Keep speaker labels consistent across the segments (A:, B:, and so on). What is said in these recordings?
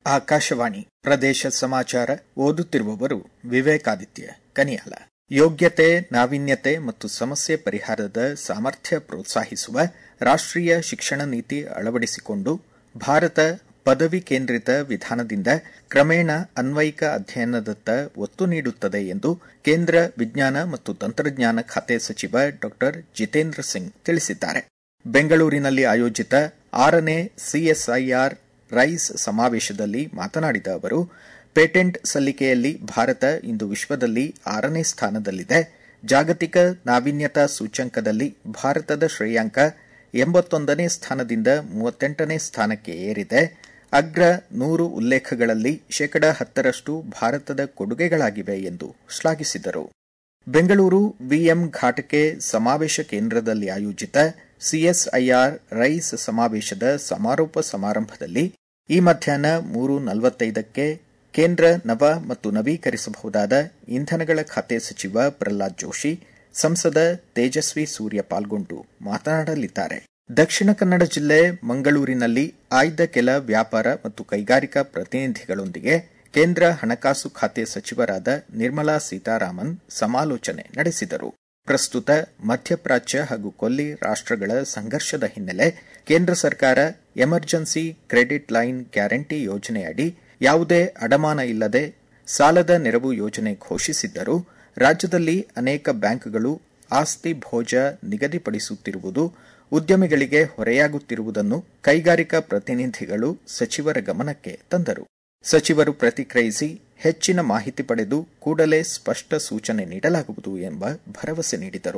A: ಆಕಾಶವಾಣಿ ಪ್ರದೇಶ ಸಮಾಚಾರ ಓದುತ್ತಿರುವವರು ವಿವೇಕಾದಿತ್ಯ ಕನಿಯಾಲ ಯೋಗ್ಯತೆ ನಾವೀನ್ಯತೆ ಮತ್ತು ಸಮಸ್ಯೆ ಪರಿಹಾರದ ಸಾಮರ್ಥ್ಯ ಪ್ರೋತ್ಸಾಹಿಸುವ ರಾಷ್ಟ್ರೀಯ ಶಿಕ್ಷಣ ನೀತಿ ಅಳವಡಿಸಿಕೊಂಡು ಭಾರತ ಪದವಿ ಕೇಂದ್ರಿತ ವಿಧಾನದಿಂದ ಕ್ರಮೇಣ ಅನ್ವಯಿಕ ಅಧ್ಯಯನದತ್ತ ಒತ್ತು ನೀಡುತ್ತದೆ ಎಂದು ಕೇಂದ್ರ ವಿಜ್ಞಾನ ಮತ್ತು ತಂತ್ರಜ್ಞಾನ ಖಾತೆ ಸಚಿವ ಡಾ ಜಿತೇಂದ್ರ ಸಿಂಗ್ ತಿಳಿಸಿದ್ದಾರೆ ಬೆಂಗಳೂರಿನಲ್ಲಿ ಆಯೋಜಿತ ಆರನೇ ಸಿಎಸ್ಐಆರ್ ರೈಸ್ ಸಮಾವೇಶದಲ್ಲಿ ಮಾತನಾಡಿದ ಅವರು ಪೇಟೆಂಟ್ ಸಲ್ಲಿಕೆಯಲ್ಲಿ ಭಾರತ ಇಂದು ವಿಶ್ವದಲ್ಲಿ ಆರನೇ ಸ್ಥಾನದಲ್ಲಿದೆ ಜಾಗತಿಕ ನಾವೀನ್ಯತಾ ಸೂಚ್ಯಂಕದಲ್ಲಿ ಭಾರತದ ಶ್ರೇಯಾಂಕ ಎಂಬತ್ತೊಂದನೇ ಸ್ಥಾನದಿಂದ ಮೂವತ್ತೆಂಟನೇ ಸ್ಥಾನಕ್ಕೆ ಏರಿದೆ ಅಗ್ರ ನೂರು ಉಲ್ಲೇಖಗಳಲ್ಲಿ ಶೇಕಡ ಹತ್ತರಷ್ಟು ಭಾರತದ ಕೊಡುಗೆಗಳಾಗಿವೆ ಎಂದು ಶ್ಲಾಘಿಸಿದರು ಬೆಂಗಳೂರು ವಿಎಂ ಘಾಟಕೆ ಸಮಾವೇಶ ಕೇಂದ್ರದಲ್ಲಿ ಆಯೋಜಿತ ಸಿಎಸ್ಐಆರ್ ರೈಸ್ ಸಮಾವೇಶದ ಸಮಾರೋಪ ಸಮಾರಂಭದಲ್ಲಿ ಈ ಮಧ್ಯಾಹ್ನ ಮೂರು ನಲವತ್ತೈದಕ್ಕೆ ಕೇಂದ್ರ ನವ ಮತ್ತು ನವೀಕರಿಸಬಹುದಾದ ಇಂಧನಗಳ ಖಾತೆ ಸಚಿವ ಪ್ರಹ್ಲಾದ್ ಜೋಶಿ ಸಂಸದ ತೇಜಸ್ವಿ ಸೂರ್ಯ ಪಾಲ್ಗೊಂಡು ಮಾತನಾಡಲಿದ್ದಾರೆ ದಕ್ಷಿಣ ಕನ್ನಡ ಜಿಲ್ಲೆ ಮಂಗಳೂರಿನಲ್ಲಿ ಆಯ್ದ ಕೆಲ ವ್ಯಾಪಾರ ಮತ್ತು ಕೈಗಾರಿಕಾ ಪ್ರತಿನಿಧಿಗಳೊಂದಿಗೆ ಕೇಂದ್ರ ಹಣಕಾಸು ಖಾತೆ ಸಚಿವರಾದ ನಿರ್ಮಲಾ ಸೀತಾರಾಮನ್ ಸಮಾಲೋಚನೆ ನಡೆಸಿದರು ಪ್ರಸ್ತುತ ಮಧ್ಯಪ್ರಾಚ್ಯ ಹಾಗೂ ಕೊಲ್ಲಿ ರಾಷ್ಟಗಳ ಸಂಘರ್ಷದ ಹಿನ್ನೆಲೆ ಕೇಂದ್ರ ಸರ್ಕಾರ ಎಮರ್ಜೆನ್ಸಿ ಕ್ರೆಡಿಟ್ ಲೈನ್ ಗ್ಯಾರಂಟಿ ಯೋಜನೆಯಡಿ ಯಾವುದೇ ಅಡಮಾನ ಇಲ್ಲದೆ ಸಾಲದ ನೆರವು ಯೋಜನೆ ಘೋಷಿಸಿದ್ದರೂ ರಾಜ್ಯದಲ್ಲಿ ಅನೇಕ ಬ್ಯಾಂಕ್ಗಳು ಆಸ್ತಿ ಭೋಜ ನಿಗದಿಪಡಿಸುತ್ತಿರುವುದು ಉದ್ಯಮಿಗಳಿಗೆ ಹೊರೆಯಾಗುತ್ತಿರುವುದನ್ನು ಕೈಗಾರಿಕಾ ಪ್ರತಿನಿಧಿಗಳು ಸಚಿವರ ಗಮನಕ್ಕೆ ತಂದರು ಸಚಿವರು ಪ್ರತಿಕ್ರಿಯಿಸಿ ಹೆಚ್ಚಿನ ಮಾಹಿತಿ ಪಡೆದು ಕೂಡಲೇ ಸ್ಪಷ್ಟ ಸೂಚನೆ ನೀಡಲಾಗುವುದು ಎಂಬ ಭರವಸೆ ನೀಡಿದರು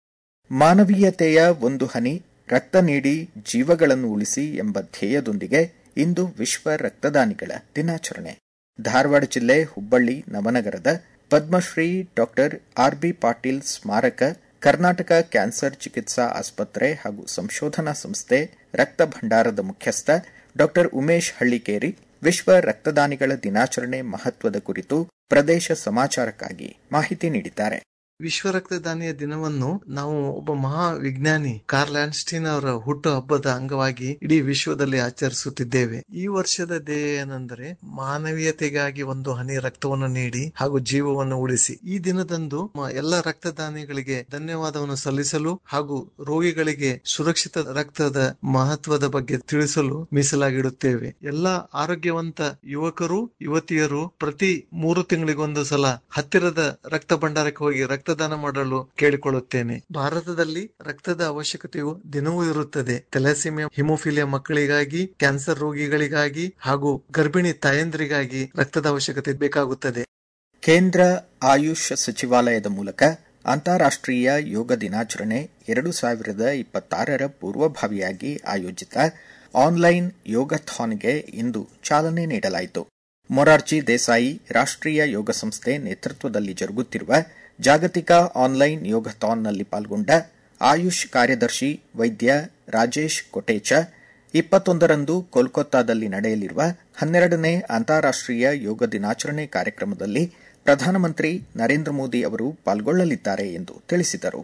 A: ಮಾನವೀಯತೆಯ ಒಂದು ಹನಿ ರಕ್ತ ನೀಡಿ ಜೀವಗಳನ್ನು ಉಳಿಸಿ ಎಂಬ ಧ್ಯೇಯದೊಂದಿಗೆ ಇಂದು ವಿಶ್ವ ರಕ್ತದಾನಿಗಳ ದಿನಾಚರಣೆ ಧಾರವಾಡ ಜಿಲ್ಲೆ ಹುಬ್ಬಳ್ಳಿ ನವನಗರದ ಪದ್ಮಶ್ರೀ ಡಾಕ್ಟರ್ ಆರ್ಬಿ ಪಾಟೀಲ್ ಸ್ಮಾರಕ ಕರ್ನಾಟಕ ಕ್ಯಾನ್ಸರ್ ಚಿಕಿತ್ಸಾ ಆಸ್ಪತ್ರೆ ಹಾಗೂ ಸಂಶೋಧನಾ ಸಂಸ್ಥೆ ರಕ್ತ ಭಂಡಾರದ ಮುಖ್ಯಸ್ಥ ಡಾಕ್ಟರ್ ಉಮೇಶ್ ಹಳ್ಳಿಕೇರಿ ವಿಶ್ವ ರಕ್ತದಾನಿಗಳ ದಿನಾಚರಣೆ ಮಹತ್ವದ ಕುರಿತು ಪ್ರದೇಶ ಸಮಾಚಾರಕ್ಕಾಗಿ ಮಾಹಿತಿ ನೀಡಿದ್ದಾರೆ
B: ವಿಶ್ವ ರಕ್ತದಾನಿಯ ದಿನವನ್ನು ನಾವು ಒಬ್ಬ ಮಹಾ ವಿಜ್ಞಾನಿ ಕಾರ್ಲ್ ಆನ್ಸ್ಟೀನ್ ಅವರ ಹುಟ್ಟು ಹಬ್ಬದ ಅಂಗವಾಗಿ ಇಡೀ ವಿಶ್ವದಲ್ಲಿ ಆಚರಿಸುತ್ತಿದ್ದೇವೆ ಈ ವರ್ಷದ ಧ್ಯೇಯ ಏನೆಂದರೆ ಮಾನವೀಯತೆಗಾಗಿ ಒಂದು ಹನಿ ರಕ್ತವನ್ನು ನೀಡಿ ಹಾಗೂ ಜೀವವನ್ನು ಉಳಿಸಿ ಈ ದಿನದಂದು ಎಲ್ಲ ರಕ್ತದಾನಿಗಳಿಗೆ ಧನ್ಯವಾದವನ್ನು ಸಲ್ಲಿಸಲು ಹಾಗೂ ರೋಗಿಗಳಿಗೆ ಸುರಕ್ಷಿತ ರಕ್ತದ ಮಹತ್ವದ ಬಗ್ಗೆ ತಿಳಿಸಲು ಮೀಸಲಾಗಿಡುತ್ತೇವೆ ಎಲ್ಲ ಆರೋಗ್ಯವಂತ ಯುವಕರು ಯುವತಿಯರು ಪ್ರತಿ ಮೂರು ತಿಂಗಳಿಗೊಂದು ಸಲ ಹತ್ತಿರದ ರಕ್ತ ಭಂಡಾರಕ್ಕೆ ಹೋಗಿ ರಕ್ತದಾನ ಮಾಡಲು ಕೇಳಿಕೊಳ್ಳುತ್ತೇನೆ ಭಾರತದಲ್ಲಿ ರಕ್ತದ ಅವಶ್ಯಕತೆಯು ದಿನವೂ ಇರುತ್ತದೆ ತೆಲಸಿಮಿಯಾ ಹಿಮೋಫಿಲಿಯಾ ಮಕ್ಕಳಿಗಾಗಿ ಕ್ಯಾನ್ಸರ್ ರೋಗಿಗಳಿಗಾಗಿ ಹಾಗೂ ಗರ್ಭಿಣಿ ತಾಯಂದ್ರಿಗಾಗಿ ರಕ್ತದ ಅವಶ್ಯಕತೆ ಬೇಕಾಗುತ್ತದೆ
A: ಕೇಂದ್ರ ಆಯುಷ್ ಸಚಿವಾಲಯದ ಮೂಲಕ ಅಂತಾರಾಷ್ಟೀಯ ಯೋಗ ದಿನಾಚರಣೆ ಎರಡು ಸಾವಿರದ ಇಪ್ಪತ್ತಾರರ ಪೂರ್ವಭಾವಿಯಾಗಿ ಆಯೋಜಿತ ಆನ್ಲೈನ್ ಯೋಗಥಾನ್ಗೆ ಇಂದು ಚಾಲನೆ ನೀಡಲಾಯಿತು ಮೊರಾರ್ಜಿ ದೇಸಾಯಿ ರಾಷ್ಟೀಯ ಯೋಗ ಸಂಸ್ಥೆ ನೇತೃತ್ವದಲ್ಲಿ ಜರುಗುತ್ತಿರುವ ಜಾಗತಿಕ ಆನ್ಲೈನ್ ಯೋಗಥಾನ್ನಲ್ಲಿ ಪಾಲ್ಗೊಂಡ ಆಯುಷ್ ಕಾರ್ಯದರ್ಶಿ ವೈದ್ಯ ರಾಜೇಶ್ ಕೊಟೇಚ ಇಪ್ಪತ್ತೊಂದರಂದು ಕೋಲ್ಕತ್ತಾದಲ್ಲಿ ನಡೆಯಲಿರುವ ಹನ್ನೆರಡನೇ ಅಂತಾರಾಷ್ಟೀಯ ಯೋಗ ದಿನಾಚರಣೆ ಕಾರ್ಯಕ್ರಮದಲ್ಲಿ ಪ್ರಧಾನಮಂತ್ರಿ ನರೇಂದ್ರ ಮೋದಿ ಅವರು ಪಾಲ್ಗೊಳ್ಳಲಿದ್ದಾರೆ ಎಂದು ತಿಳಿಸಿದರು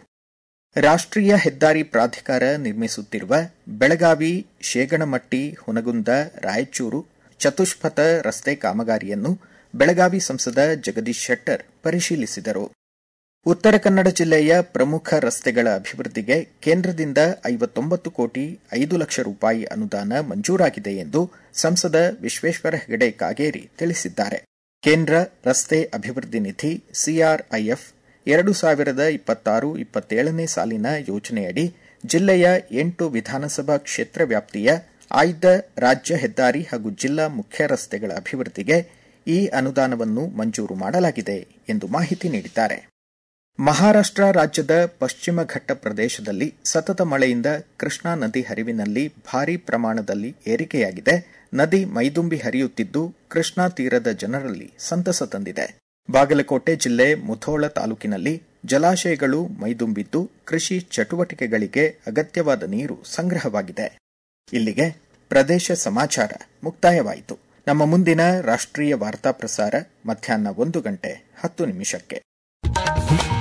A: ರಾಷ್ಟೀಯ ಹೆದ್ದಾರಿ ಪ್ರಾಧಿಕಾರ ನಿರ್ಮಿಸುತ್ತಿರುವ ಬೆಳಗಾವಿ ಶೇಗಣಮಟ್ಟಿ ಹುನಗುಂದ ರಾಯಚೂರು ಚತುಷ್ಪಥ ರಸ್ತೆ ಕಾಮಗಾರಿಯನ್ನು ಬೆಳಗಾವಿ ಸಂಸದ ಜಗದೀಶ್ ಶೆಟ್ಟರ್ ಪರಿಶೀಲಿಸಿದರು ಉತ್ತರ ಕನ್ನಡ ಜಿಲ್ಲೆಯ ಪ್ರಮುಖ ರಸ್ತೆಗಳ ಅಭಿವೃದ್ಧಿಗೆ ಕೇಂದ್ರದಿಂದ ಐವತ್ತೊಂಬತ್ತು ಕೋಟಿ ಐದು ಲಕ್ಷ ರೂಪಾಯಿ ಅನುದಾನ ಮಂಜೂರಾಗಿದೆ ಎಂದು ಸಂಸದ ವಿಶ್ವೇಶ್ವರ ಹೆಗಡೆ ಕಾಗೇರಿ ತಿಳಿಸಿದ್ದಾರೆ ಕೇಂದ್ರ ರಸ್ತೆ ಅಭಿವೃದ್ಧಿ ನಿಧಿ ಸಿಆರ್ಐಎಫ್ ಎರಡು ಸಾವಿರದ ಇಪ್ಪತ್ತಾರು ಇಪ್ಪತ್ತೇಳನೇ ಸಾಲಿನ ಯೋಜನೆಯಡಿ ಜಿಲ್ಲೆಯ ಎಂಟು ವಿಧಾನಸಭಾ ಕ್ಷೇತ್ರ ವ್ಯಾಪ್ತಿಯ ಆಯ್ದ ರಾಜ್ಯ ಹೆದ್ದಾರಿ ಹಾಗೂ ಜಿಲ್ಲಾ ಮುಖ್ಯ ರಸ್ತೆಗಳ ಅಭಿವೃದ್ಧಿಗೆ ಈ ಅನುದಾನವನ್ನು ಮಂಜೂರು ಮಾಡಲಾಗಿದೆ ಎಂದು ಮಾಹಿತಿ ನೀಡಿದ್ದಾರೆ ಮಹಾರಾಷ್ಟ್ರ ರಾಜ್ಯದ ಪಶ್ಚಿಮ ಘಟ್ಟ ಪ್ರದೇಶದಲ್ಲಿ ಸತತ ಮಳೆಯಿಂದ ಕೃಷ್ಣಾ ನದಿ ಹರಿವಿನಲ್ಲಿ ಭಾರೀ ಪ್ರಮಾಣದಲ್ಲಿ ಏರಿಕೆಯಾಗಿದೆ ನದಿ ಮೈದುಂಬಿ ಹರಿಯುತ್ತಿದ್ದು ಕೃಷ್ಣಾ ತೀರದ ಜನರಲ್ಲಿ ಸಂತಸ ತಂದಿದೆ ಬಾಗಲಕೋಟೆ ಜಿಲ್ಲೆ ಮುಧೋಳ ತಾಲೂಕಿನಲ್ಲಿ ಜಲಾಶಯಗಳು ಮೈದುಂಬಿದ್ದು ಕೃಷಿ ಚಟುವಟಿಕೆಗಳಿಗೆ ಅಗತ್ಯವಾದ ನೀರು ಸಂಗ್ರಹವಾಗಿದೆ ಇಲ್ಲಿಗೆ ಪ್ರದೇಶ ಸಮಾಚಾರ ಮುಕ್ತಾಯವಾಯಿತು ನಮ್ಮ ಮುಂದಿನ ರಾಷ್ಟ್ರೀಯ ವಾರ್ತಾ ಪ್ರಸಾರ ಮಧ್ಯಾಹ್ನ ಒಂದು ಗಂಟೆ ಹತ್ತು ನಿಮಿಷಕ್ಕೆ